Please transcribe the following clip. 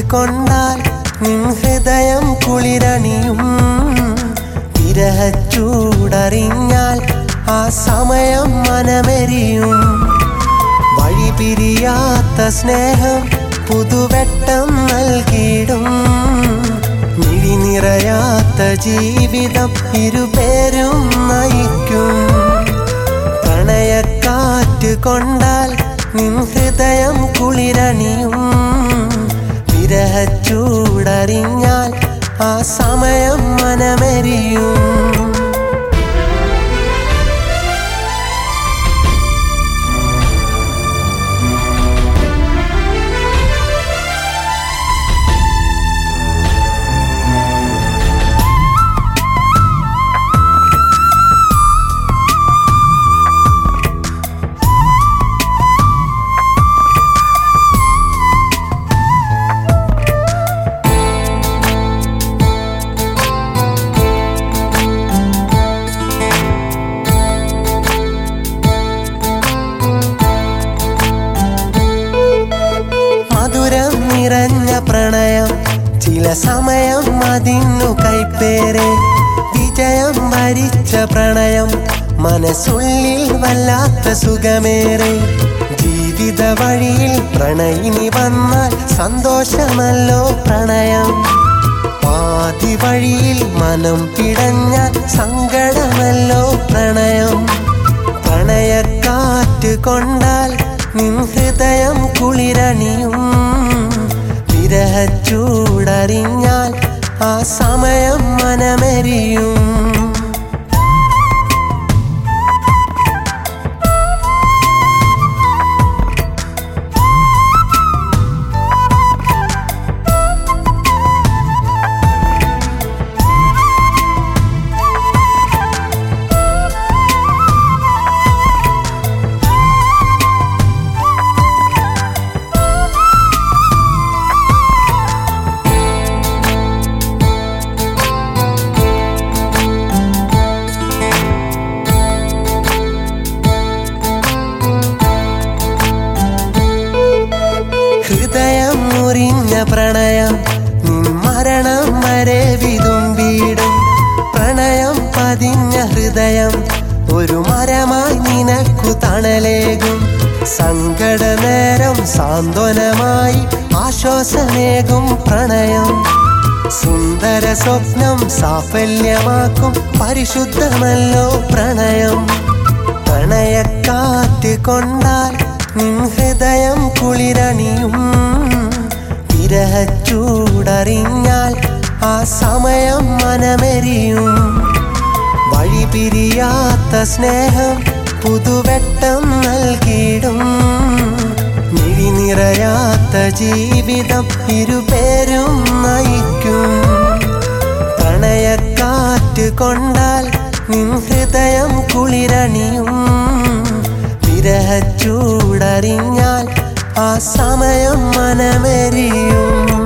കൊണ്ടാൽ നിൻ ഹൃദയം കുളിരണിയും വിരഹച്ചൂടറിഞ്ഞാൽ ആ സമയം മനമെരിയും വഴി പിരിയാത്ത സ്നേഹം പുതുവെട്ടം നൽകിയിടും മിഴി നിറയാത്ത ജീവിതം ഇരുപേരും നയിക്കും പ്രണയക്കാറ്റ് കൊണ്ടാൽ നിൻ ഹൃദയം കുളിരണിയും വിരഹച്ചൂടറിഞ്ഞാൽ ആ സമയം മനമെരിയും മധുരം നിറഞ്ഞ പ്രണയം ചില സമയം അതിന്നു കൈപ്പേറെ വിജയം ഭരിച്ച പ്രണയം മനസ്സുള്ളിൽ വല്ലാത്ത സുഖമേറെ ജീവിത വഴിയിൽ പ്രണയിനി വന്നാൽ സന്തോഷമല്ലോ പ്രണയം പാതി വഴിയിൽ മനം പിടഞ്ഞാൽ സങ്കടമല്ലോ പ്രണയം പ്രണയക്കാറ്റ് കൊണ്ടാൽ നിൻ ഹൃദയം കുളിരണിയും വിരഹച്ചൂടറിഞ്ഞാൽ ആ സമയം മനമെരിയും ഹൃദയം മുറിഞ്ഞ പ്രണയം നിൻ മരണം വരെ വിതുമ്പിടും പ്രണയം പതിഞ്ഞ ഹൃദയം ഒരു മരമായി നിനക്കു തണലേകും സങ്കട നേരം സാന്ത്വനമായി ആശ്വാസമേകും പ്രണയം സുന്ദര സ്വപ്നം സാഫല്യമാക്കും പരിശുദ്ധമല്ലോ പ്രണയം പ്രണയക്കാറ്റ് കൊണ്ടാൽ നിൻ ഹൃദയം കുളിരണിയും വിരഹച്ചൂടറിഞ്ഞാൽ ആ സമയം മനമെരിയും വഴി പിരിയാത്ത സ്നേഹം പുതുവെട്ടം നൽകിയിടും മിഴി നിറയാത്ത ജീവിതം ഇരുപേരും നയിക്കും പ്രണയക്കാറ്റ് കൊണ്ടാൽ നിൻ ഹൃദയം കുളിരണിയും വിരഹച്ചൂടറിഞ്ഞാൽ ആ സമയം മനമെരിയും